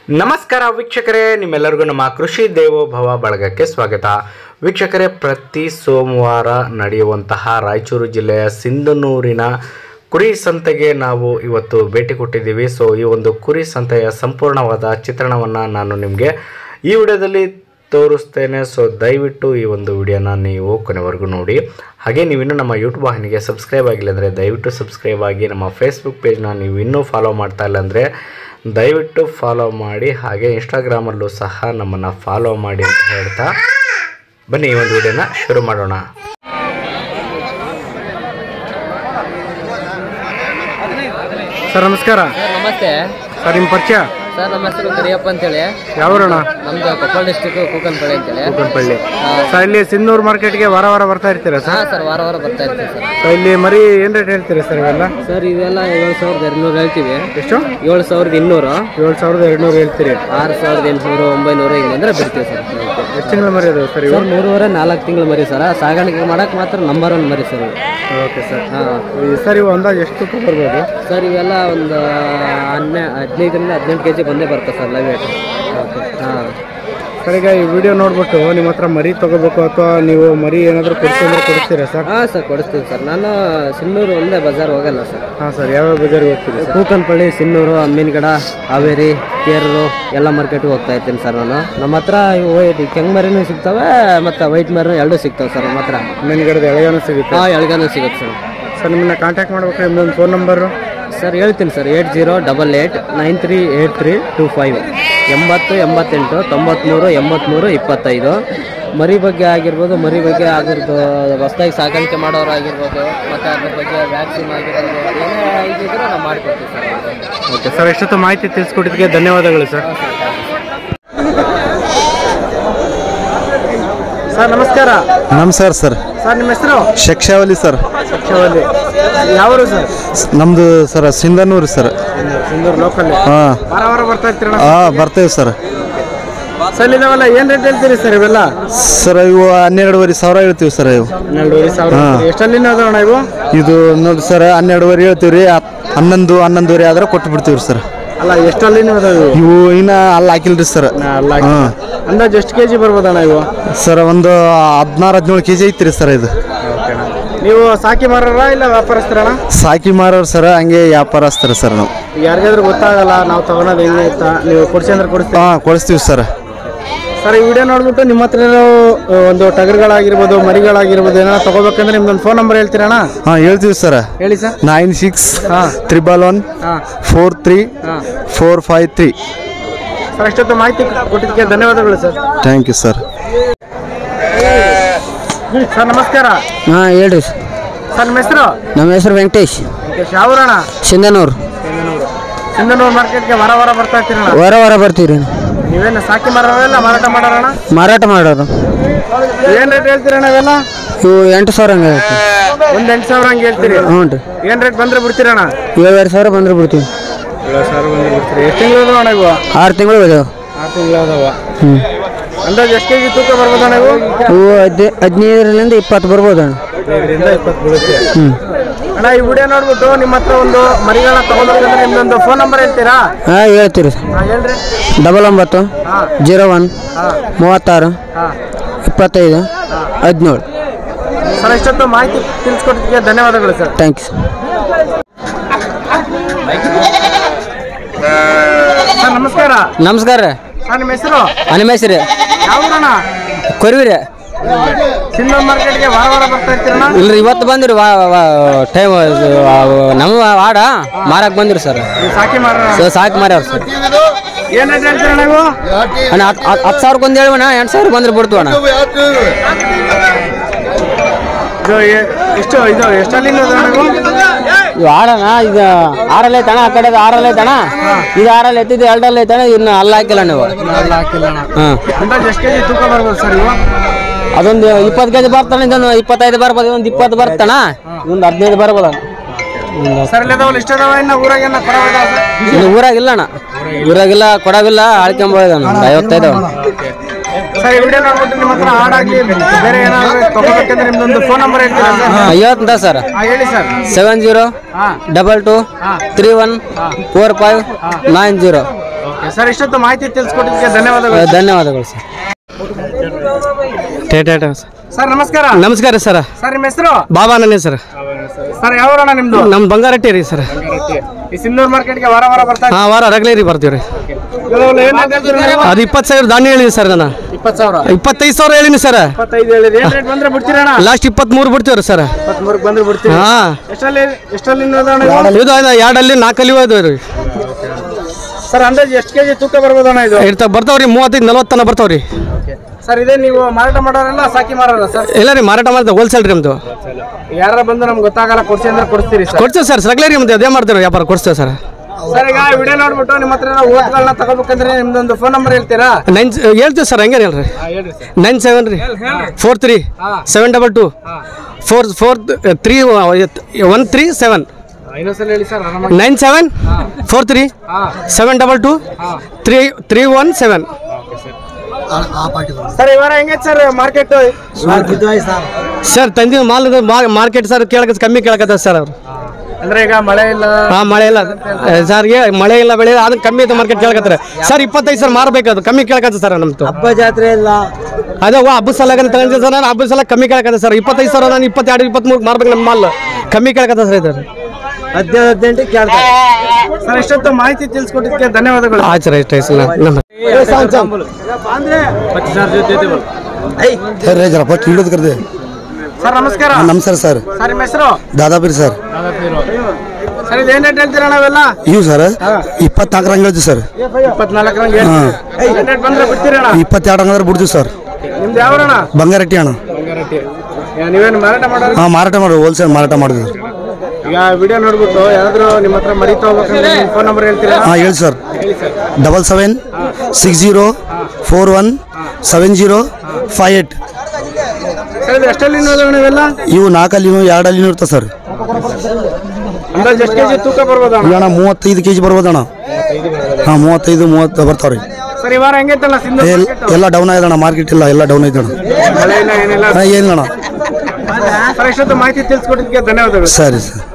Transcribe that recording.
ನಮಸ್ಕಾರ ವೀಕ್ಷಕರೇ ನಿಮ್ಮೆಲ್ಲರಿಗೂ ನಮ್ಮ ಕೃಷಿ ದೇವೋಭವ ಬಳಗಕ್ಕೆ ಸ್ವಾಗತ ವೀಕ್ಷಕರೇ ಪ್ರತಿ ಸೋಮವಾರ ನಡೆಯುವಂತಹ ರಾಯಚೂರು ಜಿಲ್ಲೆಯ ಸಿಂಧನೂರಿನ ಕುರಿ ಸಂತೆಗೆ ನಾವು ಇವತ್ತು ಭೇಟಿ ಕೊಟ್ಟಿದ್ದೀವಿ ಸೊ ಈ ಒಂದು ಕುರಿ ಸಂತೆಯ ಸಂಪೂರ್ಣವಾದ ಚಿತ್ರಣವನ್ನು ನಾನು ನಿಮಗೆ ಈ ವಿಡಿಯೋದಲ್ಲಿ ತೋರಿಸ್ತೇನೆ ಸೊ ದಯವಿಟ್ಟು ಈ ಒಂದು ವಿಡಿಯೋನ ನೀವು ಕೊನೆವರೆಗೂ ನೋಡಿ ಹಾಗೆ ನೀವು ಇನ್ನೂ ನಮ್ಮ ಯೂಟ್ಯೂಬ್ ವಾಹಿನಿಗೆ ಸಬ್ಸ್ಕ್ರೈಬ್ ಆಗಿಲ್ಲ ಅಂದರೆ ದಯವಿಟ್ಟು ಸಬ್ಸ್ಕ್ರೈಬ್ ಆಗಿ ನಮ್ಮ ಫೇಸ್ಬುಕ್ ಪೇಜ್ನ ನೀವು ಇನ್ನೂ ಫಾಲೋ ಮಾಡ್ತಾ ಇಲ್ಲ ಅಂದರೆ ದಯವಿಟ್ಟು ಫಾಲೋ ಮಾಡಿ ಹಾಗೆ ಇನ್ಸ್ಟಾಗ್ರಾಮಲ್ಲೂ ಸಹ ನಮ್ಮನ್ನು ಫಾಲೋ ಮಾಡಿ ಅಂತ ಹೇಳ್ತಾ ಬನ್ನಿ ಈ ಒಂದು ವಿಡಿಯೋನ ಶುರು ಮಾಡೋಣ ಸರ್ ನಮಸ್ಕಾರ ಸರ್ ನಮಸ್ತೆ ಸರ್ ನಿಮ್ಮ ಪರಿಚಯ ಸರ್ ನಮ್ಮ ಹೆಸರು ಕರಿಯಪ್ಪ ಅಂತೇಳಿ ಯಾವರಣ ನಮ್ದು ಕೊಪ್ಪಳ ಡಿಸ್ಟಿಕ್ ಕೂಕನ್ಪಳ್ಳಿ ಅಂತೇಳಿ ಕೂಕನಪಳ್ಳಿ ಸರ್ ಇಲ್ಲಿ ಸಿನ್ನೂರು ಮಾರ್ಕೆಟ್ಗೆ ವಾರ ವಾರ ಬರ್ತಾ ಇರ್ತೀರಾ ಸರ್ ಹಾ ಸರ್ ವಾರ ವಾರ ಬರ್ತಾ ಇರ್ತೀವಿ ಸರ್ ಸೊ ಇಲ್ಲಿ ಮರಿ ಏನು ರೇಟ್ ಹೇಳ್ತೀರಾ ಸರ್ ಇವೆಲ್ಲ ಸರ್ ಇವೆಲ್ಲ ಏಳು ಸಾವಿರದ ಎರಡ್ನೂರು ಹೇಳ್ತೀವಿ ಎಷ್ಟು ಏಳು ಸಾವಿರದ ಇನ್ನೂರು ಏಳು ಸಾವಿರದ ಎರಡುನೂರು ಹೇಳ್ತೀರಿ ಆರು ಸಾವಿರದ ಎಂಟುನೂರು ಒಂಬೈನೂರು ಹಿಂಗಂದ್ರೆ ಬಿಡ್ತೀವಿ ಸರ್ ಎಷ್ಟು ತಿಂಗಳ ಮರಿ ಅದಾವೆ ಸರ್ ಇವು ಸರ್ ಮೂರುವರೆ ನಾಲ್ಕು ತಿಂಗಳು ಮರಿ ಸರ್ ಸಾಗಾಣಿಕೆ ಮಾಡಕ್ ಮಾತ್ರ ನಂಬರ್ ಒನ್ ಮರಿ ಸರ್ ಇವು. ಓಕೆ ಸರ್ ಹಾ ಸರ್ ಇವು ಅಂದಾಜು ಎಷ್ಟು ತೂಕ ಬರ್ಬೋದು ಸರ್ ಇವೆಲ್ಲ ಒಂದು ಹನ್ನೆ ಹದಿನೈದರಿಂದ ಹದಿನೆಂಟು ಕೆ ಜಿ ಬಂದೇ ಬರ್ತದೆ ಸರ್ ಲೈವ್ ವೇಟ್ ಹಾಂ ಸರ್ ಈಗ ಈ ವಿಡಿಯೋ ನೋಡ್ಬಿಟ್ಟು ನಿಮ್ಮ ಹತ್ರ ಮರಿ ತಗೋಬೇಕು ಅಥವಾ ನೀವು ಮರಿ ಏನಾದರೂ ಕೊಡ್ಸಿದ್ರೆ ಕೊಡಿಸ್ತೀರಾ ಸರ್ ಹಾಂ ಸರ್ ಕೊಡಿಸ್ತೀವಿ ಸರ್ ನಾನು ಸಿನ್ನೂರು ಒಂದೇ ಬಜಾರ್ ಹೋಗಲ್ಲ ಸರ್ ಹಾಂ ಸರ್ ಯಾವ್ಯಾವ ಬಜಾರ್ಗೆ ಹೋಗ್ತೀರಿ ಸರ್ ಕೂಕನ್ಪಳ್ಳಿ ಸಿನ್ನೂರು ಅಮ್ಮಿನಗಡ ಹಾವೇರಿ ಕೇರಳು ಎಲ್ಲ ಮಾರ್ಕೆಟ್ಗೆ ಹೋಗ್ತಾ ಇರ್ತೀನಿ ಸರ್ ನಾನು ನಮ್ಮ ಹತ್ರ ಇವು ವೈಟ್ ಕೆಂಗ್ ಮರಿನೂ ಸಿಗ್ತವೆ ಮತ್ತು ವೈಟ್ ಮರಿನೂ ಎರಡೂ ಸಿಗ್ತವೆ ಸರ್ ನಮ್ಮ ಹತ್ರ ಮೇನ್ಗಡೆ ಎಳೆಗಾನು ಸಿಗುತ್ತೆ ಹಾಂ ಎಳ್ಗಾನು ಸಿಗುತ್ತೆ ಸರ್ ಸರ್ ನಿಮ್ಮನ್ನ ಕಾಂಟ್ಯಾಕ್ಟ್ ಮಾಡ್ಬೇಕು ನಿಮ್ಮೊಂದು ಫೋನ್ ನಂಬರು ಸರ್ ಹೇಳ್ತೀನಿ sir eight zero double eight nine three eight three two five ಎಂಬತ್ತು ಎಂಬತ್ತೆಂಟು ತೊಂಬತ್ತ್ಮೂರು ಎಂಬತ್ತ್ಮೂರು ಇಪ್ಪತ್ತೈದು ಮರಿ ಬಗ್ಗೆ ಆಗಿರ್ಬೋದು ಮರಿ ಬಗ್ಗೆ ಆಗಿರ್ಬೋದು ಹೊಸ್ದಾಗಿ ಸಾಕಾಣಿಕೆ ಮಾಡೋರು ಆಗಿರ್ಬೋದು ಮತ್ತು ಅದ್ರ ಬಗ್ಗೆ ವ್ಯಾಕ್ಸಿನ್ ಆಗಿರ್ಬೋದು ಏನೇ ಇದ್ದಿದ್ರೆ ನಾವು ಮಾಡಿಕೊಡ್ತೀವಿ ಸರ್ ಓಕೆ ಸರ್ ಎಷ್ಟೊತ್ತು ಮಾಹಿತಿ ತಿಳಿಸ್ಕೊಟ್ಟಿದ್ದಕ್ಕೆ ಧನ್ಯವಾದಗಳು ಸರ್ ಸರ್ ನಮಸ್ಕಾರ ನಮಸ್ಕಾರ ಸರ್ ಸರ್ ನಿಮ್ಮ ಹೆಸರು ಶಕ್ಷಾವಲಿ ಸರ್ ಶಿವಲ್ಲಿ ಯಾವರು ಸರ್ ನಮ್ಮದು sir Sindhanur sir Sindhur local ಹಾಂ ವಾರ ವಾರ ಬರ್ತಾ ಇರ್ತೀರಣ್ಣ ಹಾಂ ಬರ್ತೇವೆ ಸರ್ ಸರ್ ಇದಾವಲ್ಲ ಏನು ರೇಟ್ ಹೇಳ್ತೀರಿ ಸರ್ ಇವೆಲ್ಲ ಸರ್ ಇವು ಹನ್ನೆರಡುವರೆ ಸಾವಿರ ಹೇಳ್ತೀವಿ ಸರ್ ಇವು ಹನ್ನೆರಡುವರೆ ಸಾವಿರ ಹಾ. ಎಷ್ಟಲ್ಲಿನ ಅದಾವಣ್ಣ ಇವು ಇದು ನೋಡಿ ಸರ್ ಹನ್ನೆರಡುವರೆ ಹೇಳ್ತೀವಿ ರೀ ಹನ್ನೊಂದು ಹನ್ನೊಂದುವರೆ ಆದ್ರೆ ಕೊಟ್ಟು ಬಿಡ್ತೀವಿ ಸರ್ ಅಲ್ಲ ಎಷ್ಟಲ್ಲಿನ ಅದಾವ ಇವು ಇವು ಇನ್ನು ಅಲ್ಲಿ ಹಾಕಿಲ್ರಿ ಸರ್ ಅಲ್ಲ ಹಾಂ ಅಂದಾಜು ಎಷ್ಟು ಕೆ ಜಿ ಬರ್ಬೋದಣ್ಣ ಇವು ಸರ್ ಒಂದು ಹದಿನಾರು ಹದಿನೇಳು ಕೆ ಜಿ ಐತ್ರಿ ಸರ್ ಇದು ನೀವು ಸಾಕಿ ಮಾರಾರ ಇಲ್ಲ ವ್ಯಾಪಾರಸ್ಥರಣ ಸಾಕಿ ಮಾರೋರು ಸರ್ ಹಂಗೆ ವ್ಯಾಪಾರಸ್ತಾರೆ ಸರ್ ನಾವು ಯಾರಿಗಾದ್ರೂ ಗೊತ್ತಾಗಲ್ಲ ನಾವು ತಗೊಳೋದು ಹೆಂಗೆ ಅಂತ ನೀವು ಕೊಡ್ಸಿ ಅಂದ್ರೆ ಕೊಡಿಸ್ತೀವಿ ಹಾಂ ಕೊಡಿಸ್ತೀವಿ ಸರ್ ಸರ್ ಈ ವಿಡಿಯೋ ನೋಡ್ಬಿಟ್ಟು ನಿಮ್ಮ ಹತ್ರ ಏನೋ, ಆ, ಒಂದು ಟಗರ್ಗಳಾಗಿರ್ಬೋದು ಮರಿಗಳಾಗಿರ್ಬೋದು ಏನಾರ ತಗೋಬೇಕಂದ್ರೆ ನಿಮ್ದೊಂದು ಫೋನ್ ನಂಬರ್ ಹೇಳ್ತೀರಣ್ಣ ಹಾಂ ಹೇಳ್ತೀವಿ ಸರ್ ಹೇಳಿ ಸರ್ ನೈನ್ ಸಿಕ್ಸ್ ಹಾಂ ತ್ರಿಬಲ್ ಒನ್ ಹಾಂ ಫೋರ್ ತ್ರೀ ಹಾಂ ಫೋರ್ ಫೈವ್ ತ್ರೀ ಸರ್ ಅಷ್ಟೊತ್ತು ಮಾಹಿತಿ ಕೊಟ್ಟಿದ್ದಕ್ಕೆ ಧನ್ಯವಾದಗಳು sir thank you sir sir ನಮಸ್ಕಾರ ಹಾಂ ಹೇಳ್ರಿ ಸರ್ ನಿಮ್ಮ ಹೆಸರು ನಮ್ಮ ಹೆಸರು ವೆಂಕಟೇಶ್ ಯಾವೂರಣ ಸಿಂಧನೂರು ಸಿಂಧನೂರು ಮಾರ್ಕೆಟ್ಗೆ ವಾರ ವಾರ ಬರ್ತಾ ಇರ್ತೀರಣ್ಣ ವಾರ ವಾರ ಬರ್ತೀವಿ ರೀ ನೀವೇನು ಸಾಕಿ ಮಾರೋರ ಇಲ್ಲ ಮಾರಾಟ ಮಾಡೋರಣ ಮಾರಾಟ ಮಾಡೋರು ಏನು ರೇಟ್ ಹೇಳ್ತೀರಣ್ಣ ಇವೆಲ್ಲ ಇವು ಎಂಟು ಸಾವಿರ ಹಂಗೆ ಆಗುತ್ತೆ ಒಂದು ಎಂಟು ಸಾವಿರ ಹಂಗೆ ಹೇಳ್ತೀರಿ ಹ್ಞೂ ರೀ ಏನು ರೇಟ್ ಬಂದ್ರೆ ಬಿಡ್ತೀರಣ್ಣ ಏಳುವರೆ ಸಾವಿರ ಬಂದ್ರೆ ಬಿಡ್ತೀವಿ ಏಳು ಸಾವಿರ ಬಂದ್ರೆ ಬಿಡ್ತೀರಿ ಎಷ್ಟು ತಿಂಗಳು ಅದಾವಣ್ಣ ಇವು ಆರು ತಿಂಗಳು ಇದಾವೆ ಆರು ತಿಂಗಳು ಅದಾವ ಹ್ಞೂ ಅಂದಾಜು ಎಷ್ಟು ಕೆ ಜಿ ತೂಕ ಬರ್ಬೋದಣ್ಣ ಇವು ಇವು ಹದಿ ಹದಿನೈದರಿಂದ ಇಪ್ಪತ್ತು ಬರ್ಬೋದು ಅಣ್ಣ ಹದಿನೈದರಿಂದ ಇಪ್ಪತ್ತು ಬೀಳುತ್ತೆ ಹ್ಞೂ ಅಣ್ಣ ಈ ವಿಡಿಯೋ ನೋಡ್ಬಿಟ್ಟು ನಿಮ್ಮ ಹತ್ರ ಒಂದು ಮರಿಗಳನ್ನ ತಗೋಬೇಕಂದ್ರೆ ನಿಮ್ದೊಂದು ಫೋನ್ ನಂಬರ್ ಹೇಳ್ತೀರಾ ಹಾಂ ಹೇಳ್ತೀವಿ ರೀ ಹಾಂ ಹೇಳ್ರಿ ಡಬಲ್ ಒಂಬತ್ತು ಹಾಂ ಜೀರೋ ಒನ್ ಹಾಂ ಮೂವತ್ತಾರು ಹಾಂ ಇಪ್ಪತ್ತೈದು ಹದಿನೇಳು ಸರ್ ಇಷ್ಟೊತ್ತು ಮಾಹಿತಿ ತಿಳಿಸ್ಕೊಟ್ಟಿದ್ದಕ್ಕೆ ಧನ್ಯವಾದಗಳು ಸರ್ ಥ್ಯಾಂಕ್ಸ್ ಸರ್ ನಮಸ್ಕಾರ ನಮಸ್ಕಾರ ರೀ ಸರ್ ನಿಮ್ಮ ಹೆಸರು ಅನಿಮೇಶ್ ರೀ ಯಾವ ಊರಣ್ಣ ಕೊರ್ವಿ ರೀ ಸಿಂಧೂರು ಮಾರ್ಕೆಟ್ಗೆ ವಾರ ವಾರ ಬರ್ತಾ ಇರ್ತೀರಣ್ಣ ಇಲ್ರಿ ಇವತ್ತು ಬಂದಿರಿ ವಾ ಟೈಮ್ ನಮ್ಮ ವಾಡ ಮಾರಕ್ ಬಂದಿರಿ ಸರ್ ನೀವು ಸಾಕಿ ಮಾರ ಸಾಕು ಮಾರ್ಯಾರ ಸರ್ ಏನು ರೇಟ್ ಹೇಳ್ತೀರಣ್ಣ ನೀವು ಅಣ್ಣ ಹತ್ತು ಹತ್ತು ಸಾವಿರಕ್ಕೆ ಒಂದು ಹೇಳುವಣ್ಣ ಎಂಟು ಸಾವಿರ ಬಂದ್ರೆ ಬಿಡ್ತೀವಿ ಅಣ್ಣ ಇದು ಎ- ಎಷ್ಟು ಇದು ಎಷ್ಟಲ್ಲಿಂದ ಅದ ನೀವು ಇವು ಆಡಣ ಇದು ಆರಲ್ಲಿ ಐತಣ ಆ ಕಡೆ ಆರಲ್ಲಿ ಐತಣ ಇದು ಆರಲ್ಲಿ ಎತ್ತಿದ್ದು ಎರಡಲ್ಲಿ ಐತಣ ಇನ್ನು ಅಲ್ಲ ಹಾಕಿಲ್ಲ ನೀವು ಹಾಂ ಅಂದಾಜು ಎಷ್ಟು ಕೆ ಜಿ ತೂಕ ಬರ್ಬೋದು ಸರ್ ಇವು ಅದೊಂದು ಇಪ್ಪತ್ತು ಕೆ ಜಿ ಬರ್ತಾನೆ ಇದೊಂದು ಇಪ್ಪತ್ತೈದು ಬರ್ಬೋದು ಇದೊಂದು ಇಪ್ಪತ್ತು ಬರ್ತಾನ ಇದೊಂದು ಹದಿನೈದು ಬರ್ಬೋದು ಸರ್ ಇಲ್ಲಿ ಅದಾವಲ್ಲ ಇಷ್ಟ ಅದಾವ ಇನ್ನು ಊರಾಗ ಏನ ಕೊಡೋದ ಇನ್ನು ಊರಾಗಿಲ್ಲ ಅಣ್ಣ ಊರಾಗಿಲ್ಲ ಕೊಡವಿಲ್ಲ ಆಳ್ಕೊಂಬೋದ ಒಂದು ಐವತ್ತೈದು ಸರ್ ಈ ವಿಡಿಯೋ ನೋಡ್ಬಿಟ್ಟು ನಿಮ್ಮ ಹತ್ರ ಹಾಡಾಗ್ಲಿ ಬೇರೆ ಏನಾದ್ರು ತಗೋಬೇಕಂದ್ರೆ ನಿಮ್ದೊಂದು ಫೋನ್ ನಂಬರ್ ಹೇಳ್ತೀರಾ ಸರ್ ಐವತ್ತಂತ ಸರ್ ಹಾಂ ಹೇಳಿ ಸರ್ ಸೆವೆನ್ ಜೀರೋ ಹಾಂ double two three one four five nine zero okay sir ಇಷ್ಟೊತ್ತು ಮಾಹಿತಿ ತಿಳಿಸ್ಕೊಟ್ಟಿದ್ದಕ್ಕೆ ಧನ್ಯವಾದಗಳು ಧನ್ಯವಾದಗಳು ಸರ್ ಟೇಟ ಸರ್ ನಮಸ್ಕಾರ ನಮಸ್ಕಾರ ಸರ್ ಸರ್ ನಿಮ್ಮ ಹೆಸರು ಬಾಬಾ ನನ್ನ ಸರ್ ಸರ್ ಯಾವ ಊರಣ್ಣ ನಿಮ್ದು ನಮ್ಮ ಬಂಗಾರಟ್ಟಿ ರೀ ಸರ್ ಈ ಸಿಂಧೂರ್ ಮಾರ್ಕೆಟ್ಗೆ ವಾರ ವಾರ ಬರ್ತಾ ಹಾಂ ವಾರ ರೆಗ್ಯುಲರಿ ಬರ್ತೀವಿ ರೀ ಅದು ಇಪ್ಪತ್ತು ಸಾವಿರ ದಾನಿ ಹೇಳಿನಿ ಸರ್ ನಾನು ಇಪ್ಪತ್ತು ಸಾವಿರ ಇಪ್ಪತ್ತೈದು ಸಾವಿರ ಹೇಳಿನಿ ಸರ್ ಇಪ್ಪತ್ತೈದು ಹೇಳಿರಿ ಏನ್ ರೇಟ್ ಬಂದ್ರೆ ಬಿಡ್ತೀರಣ್ಣ ಲಾಸ್ಟ್ ಇಪ್ಪತ್ತ್ಮೂರು ಬಿಡ್ತೀವಿ ರೀ ಸರ್ ಇಪ್ಪತ್ಮೂರಕ್ಕೆ ಬಂದ್ರೆ ಬಿಡ್ತೀರಿ ಹಾಂ ಎಷ್ಟಲ್ಲಿ ಎಷ್ಟಲ್ಲಿ ನಿಲ್ಲೋದಣ್ಣ ಇದು? ಇದು ಅದು ಎರಡಲ್ಲಿ ನಾಲ್ಕಲ್ಲಿ ಹೋಯ್ತು ರೀ ಸರ್ ಅಂದಾಜು ಎಷ್ಟು ಕೆಜಿ ತೂಕ ಬರ್ಬೋದಣ್ಣ ಇದು ಇರ್ತಾವ ಬರ್ತಾವ ರೀ ಮೂವತ್ತೈದು ನಲ್ವತ್ತು ತನಕ ಬರ್ತಾವ ರೀ ಸರ್ ಇದೇ ನೀವು ಮಾರಾಟ ಮಾಡೋರೆಲ್ಲ ಸಾಕಿ ಮಾರೋರ ಸರ್ ಇಲ್ಲ ರೀ ಮಾರಾಟ ಮಾಡ್ತೇವೆ ಹೋಲ್ಸೇಲ್ ರೀ ನಮ್ಮದು ಯಾರ ಬಂದು ನಮ್ಗೆ ಗೊತ್ತಾಗಲ್ಲ ಕೊಡ್ಸಿ ಅಂದ್ರೆ ಕೊಡ್ತೀರಿ ಸರ್ ಕೊಡ್ತೇವೆ ಸರ್ ರೆಗ್ಯುಲರಿ ನಮ್ದು ಅದೇ ಮಾಡ್ತೇವೆ ವ್ಯಾಪಾರ ಕೊಡ್ತೇವೆ ಸರ್ ಸರ್ ಈಗ ವಿಡಿಯೋ ನೋಡ್ಬಿಟ್ಟು ನಿಮ್ಮ ಹತ್ರ ಓಟ್ಗಳನ್ನ ತಗೋಬೇಕಂದ್ರೆ ನಿಮ್ದೊಂದು ಫೋನ್ ನಂಬರ್ ಹೇಳ್ತೀರಾ ನೈನ್ ಹೇಳ್ತೀವಿ ಸರ್ ಹಂಗೇನು ಹೇಳ್ರಿ ಹೇಳ್ರಿ ಸರ್ ನೈನ್ ಸೆವೆನ್ ರೀ four three seven double two four four three one three seven ಇನ್ನೊಂದ್ಸಲ ಹೇಳಿ ಸರ್ ಆರಾಮಾಗಿ ನೈನ್ ಸೆವೆನ್ ಫೋರ್ ತ್ರೀ ಹಾಂ seven double two three three one seven sir ಈ ವಾರ ಹೆಂಗೈತೆ ಸರ್ ಮಾರ್ಕೆಟ್ ಸರ್ ತಂದಿನ ಮಾಲ್ ಮಾರ್ಕೆಟ್ ಸರ್ ಕೇಳಕ ಕಮ್ಮಿ ಕೇಳಕತ್ತ ಸರ್ ಅವರು ಅಂದ್ರೆ ಈಗ ಮಳೆ ಇಲ್ಲ ಹಾಂ ಮಳೆ ಇಲ್ಲ ಸರ್ ಏ ಮಳೆ ಇಲ್ಲ ಬೆಳೆ ಇಲ್ಲ ಅದಕ್ಕೆ ಕಮ್ಮಿ ಐತೆ ಮಾರ್ಕೆಟ್ ಕೇಳಕತ್ತಾರೆ ಸರ್ ಇಪ್ಪತ್ತೈದು ಸರ್ ಮಾರಬೇಕು ಅದು ಕಮ್ಮಿ ಕೇಳಕತ್ತ ಸರ್ ನಮ್ದು ಹಬ್ಬ ಜಾತ್ರೆ ಇಲ್ಲ ಅದೇ ವಾ ಹಬ್ಬದ ಸಲ ತಗೊಂಡಿದ್ದೆ ಸರ್ ನಾನು ಹಬ್ಬದ ಸಲ ಕಮ್ಮಿ ಕೇಳಕತ್ತೆ ಸರ್ ಇಪ್ಪತ್ತೈದು ಸಾವಿರ ನಾನು ಇಪ್ಪತ್ತೆರಡು ಇಪ್ಪತ್ತ್ಮೂರು ಮಾರ್ಬೇಕು ನಮ್ಮ ಮಾಲ್ ಕಮ್ಮಿ ಕೇಳಕತ್ತ ಸರ್ ಇದು ಹದಿನೈದು ಹದಿನೆಂಟು ಕೇಳ್ತಾರೆ ಸರ್ ಇಷ್ಟೊತ್ತು ಮಾಹಿತಿ ತಿಳಿಸ್ಕೊಟ್ಟಿದ್ದಕ್ಕೆ ಧನ್ಯವಾದಗಳು ಆಯ್ತು ಸರ್ ಇಷ್ಟ ನಮ್ಮ ಸರ್ ಜರಪ್ಪ ಹಿಡಿದು ಕರೆದೆ ಸರ್ ನಮಸ್ಕಾರ ನಮಸ್ಕಾರ ಸರ್ ಸರ್ ನಿಮ್ಮ ಹೆಸರು ದಾದಾಪೀರ್ ಸರ್ ಸರ್ ಇದು ಏನ್ ರೇಟ್ ಹೇಳ್ತೀರಾ ನಾವೆಲ್ಲ ಇವು ಸರ್ ಇಪ್ಪತ್ನಾಲ್ಕರ ಹಂಗೆ ಹೇಳ್ತೀವಿ ಸರ್ ಇಪ್ಪತ್ನಾಲ್ಕರಂಗೆ ಹಾಂ ಏನ್ ರೇಟ್ ಬಂದ್ರೆ ಬಿಡ್ತೀರಣ್ಣ ಇಪ್ಪತ್ತೆರಡು ಹಂಗಂದ್ರೆ ಬಿಡ್ತೀವಿ ಸರ್ ನಿಮ್ದು ಯಾವರಣ್ಣ ಬಂಗಾರಟ್ಟಿ ಅಣ್ಣ ನೀವೇನು ಮಾರಾಟ ಮಾಡೋರು ಹಾಂ ಮಾರಾಟ ಮಾಡಿ ಹೋಲ್ಸೇಲ್ ಮಾರಾಟ ಮಾಡಿದ್ವಿ ಈಗ ವಿಡಿಯೋ ನೋಡ್ಬಿಟ್ಟು ಯಾರಾದ್ರೂ ನಿಮ್ಮ ಹತ್ರ ಮರಿ ತಗೋಬೇಕಂದ್ರೆ ಫೋನ್ ನಂಬರ್ ಹೇಳ್ತೀರಾ ಹಾಂ ಹೇಳಿ sir double seven six zero four one seven zero five eight sir ಇದು ಎಷ್ಟಲ್ಲಿ ನೋಡೋಣ ನೀವೆಲ್ಲ ಇವು ನಾಲ್ಕಲ್ಲಿನೂ ಎರಡಲ್ಲಿನೂ ಇರ್ತದೆ ಸರ್ ಅಂದಾಜು ಎಷ್ಟು ಕೆಜಿ ತೂಕ ಬರ್ಬೋದಣ್ಣ ಈಗ ಅಣ್ಣ ಮೂವತ್ತೈದು ಕೆ ಜಿ ಬರ್ಬೋದಣ್ಣ ಹಾಂ ಮೂವತ್ತೈದು ಮೂವತ್ತು ಬರ್ತಾವೆ ರೀ ಸರ್ ಈ ವಾರ ಹೆಂಗೈತಲ್ಲ ಸಿಂಧು ಎಲ್- ಎಲ್ಲ ಡೌನ್ ಆಯ್ತಣ್ಣ ಮಾರ್ಕೆಟ್ ಇಲ್ಲ ಎಲ್ಲ ಡೌನ್ ಐತಣ್ಣ ಮಳೆ ಇಲ್ಲ ಏನಿಲ್ಲ ಹಾಂ ಏನಿಲ್ಲ ಅಣ್ಣ ಸರ್ ಇಷ್ಟೊತ್ತು ಮಾಹಿತಿ ತಿಳಿಸ್ಕೊಟ್ಟಿದ್ದಕ್ಕೆ ಧನ್ಯವಾದಗಳು ಸರಿ ಸರ್